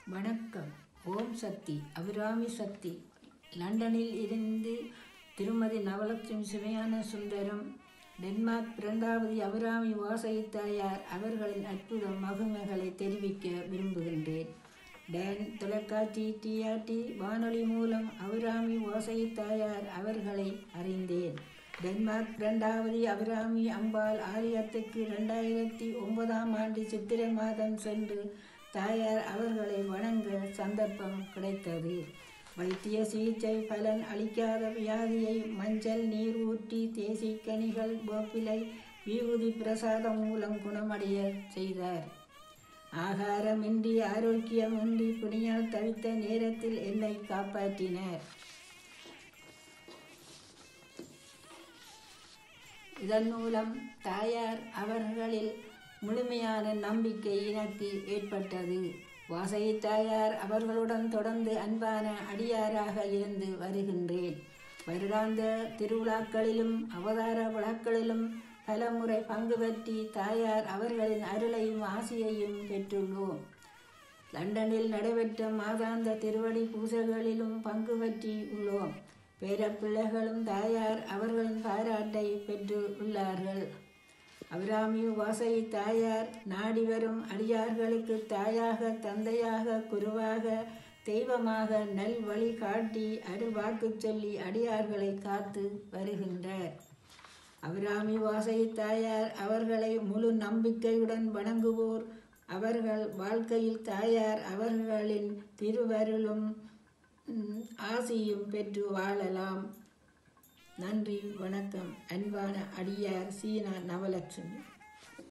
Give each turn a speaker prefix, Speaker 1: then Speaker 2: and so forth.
Speaker 1: வணக்கம் ஓம் சக்தி அபிராமி சக்தி லண்டனில் இருந்து திருமதி நவலட்சுமி சிவயான சுந்தரம் டென்மார்க் இரண்டாவது அபிராமி வாசகி தாயார் அவர்களின் அற்புத மகிமைகளை தெரிவிக்க விரும்புகின்றேன் டேன் தொலைக்காட்சி டிஆர்டி வானொலி மூலம் அபிராமி வாசகி தாயார் அவர்களை அறிந்தேன் டென்மார்க் இரண்டாவது அபிராமி அம்பாள் ஆலயத்துக்கு இரண்டாயிரத்தி ஒன்பதாம் ஆண்டு சித்திரை மாதம் சென்று தாயார் அவர்களை வணங்க சந்தர்ப்பம் கிடைத்தது வைத்திய சிகிச்சை பலன் அளிக்காத வியாதியை மஞ்சள் நீர் ஊற்றி தேசிக்கனிகள் வேப்பிலை விபூதி பிரசாதம் மூலம் குணமடைய செய்தார் ஆகாரமின்றி ஆரோக்கியமின்றி புனியால் தவித்த நேரத்தில் என்னை காப்பாற்றினார் இதன் மூலம் தாயார் அவர்களில் முழுமையான நம்பிக்கை எனக்கு ஏற்பட்டது வாசகி தாயார் அவர்களுடன் தொடர்ந்து அன்பான அடியாராக இருந்து வருகின்றேன் வருடாந்த திருவிழாக்களிலும் அவதார விழாக்களிலும் பல முறை பங்கு பற்றி தாயார் அவர்களின் அருளையும் ஆசியையும் பெற்றுள்ளோம் லண்டனில் நடைபெற்ற மாதாந்த திருவடி பூஜைகளிலும் பங்கு பற்றி உள்ளோம் பேரப்பிள்ளைகளும் தாயார் அவர்களின் பாராட்டை பெற்று உள்ளார்கள் அபிராமி வாசகி தாயார் நாடி வரும் அடியார்களுக்கு தாயாக தந்தையாக குருவாக தெய்வமாக நல் வழி காட்டி அருள்வாக்கு சொல்லி அடியார்களை காத்து வருகின்றார் அபிராமி வாசகி தாயார் அவர்களை முழு நம்பிக்கையுடன் வணங்குவோர் அவர்கள் வாழ்க்கையில் தாயார் அவர்களின் திருவருளும் ஆசியும் பெற்று வாழலாம் நன்றி வணக்கம் அன்பான அடியார் சீனா நவலட்சுமி